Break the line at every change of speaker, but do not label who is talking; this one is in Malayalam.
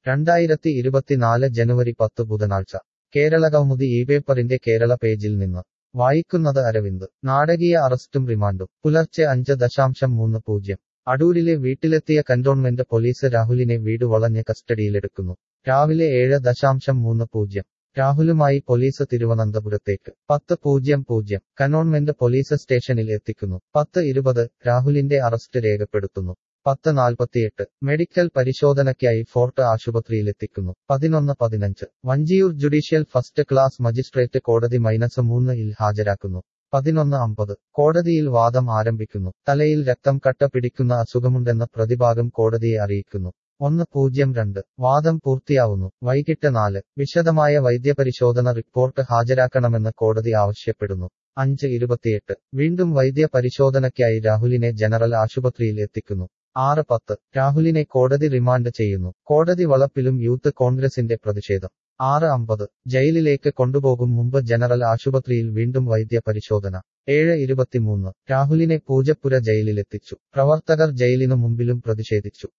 രണ്ടായിരത്തി ഇരുപത്തിനാല് ജനുവരി പത്ത് ബുധനാഴ്ച കേരളകൗമുദി ഈ പേപ്പറിന്റെ കേരള പേജിൽ നിന്ന് വായിക്കുന്നത് അരവിന്ദ് നാടകീയ അറസ്റ്റും റിമാൻഡും പുലർച്ചെ അഞ്ച് ദശാംശം മൂന്ന് പൂജ്യം അടൂരിലെ വീട്ടിലെത്തിയ കന്റോൺമെന്റ് പോലീസ് രാഹുലിനെ വീട് വളഞ്ഞ് കസ്റ്റഡിയിലെടുക്കുന്നു രാവിലെ ഏഴ് ദശാംശം മൂന്ന് പൂജ്യം രാഹുലുമായി പോലീസ് തിരുവനന്തപുരത്തേക്ക് പത്ത് പൂജ്യം പൂജ്യം കനോൺമെന്റ് പോലീസ് സ്റ്റേഷനിൽ എത്തിക്കുന്നു പത്ത് ഇരുപത് രാഹുലിന്റെ അറസ്റ്റ് രേഖപ്പെടുത്തുന്നു പത്ത് നാൽപ്പത്തിയെട്ട് മെഡിക്കൽ പരിശോധനയ്ക്കായി ഫോർട്ട് ആശുപത്രിയിലെത്തിക്കുന്നു പതിനൊന്ന് പതിനഞ്ച് Vanchiyoor judicial first class magistrate കോടതി മൈനസ് മൂന്ന് ഇൽ ഹാജരാക്കുന്നു പതിനൊന്ന് അമ്പത് കോടതിയിൽ വാദം ആരംഭിക്കുന്നു തലയിൽ രക്തം കട്ട പിടിക്കുന്ന അസുഖമുണ്ടെന്ന് പ്രതിഭാഗം കോടതിയെ അറിയിക്കുന്നു ഒന്ന് പൂജ്യം രണ്ട് വാദം പൂർത്തിയാവുന്നു വൈകിട്ട് നാല് വിശദമായ വൈദ്യപരിശോധന റിപ്പോർട്ട് ഹാജരാക്കണമെന്ന് കോടതി ആവശ്യപ്പെടുന്നു അഞ്ച് ഇരുപത്തിയെട്ട് വീണ്ടും വൈദ്യ പരിശോധനയ്ക്കായി രാഹുലിനെ ജനറൽ ആശുപത്രിയിൽ എത്തിക്കുന്നു ആറ് പത്ത് രാഹുലിനെ കോടതി റിമാൻഡ് ചെയ്യുന്നു കോടതി വളപ്പിലും യൂത്ത് കോൺഗ്രസിന്റെ പ്രതിഷേധം ആറ് അമ്പത് ജയിലിലേക്ക് കൊണ്ടുപോകും മുമ്പ് ജനറൽ ആശുപത്രിയിൽ വീണ്ടും വൈദ്യ പരിശോധന ഏഴ് ഇരുപത്തിമൂന്ന് രാഹുലിനെ പൂജപ്പുര ജയിലിലെത്തിച്ചു പ്രവർത്തകർ ജയിലിനു മുമ്പിലും പ്രതിഷേധിച്ചു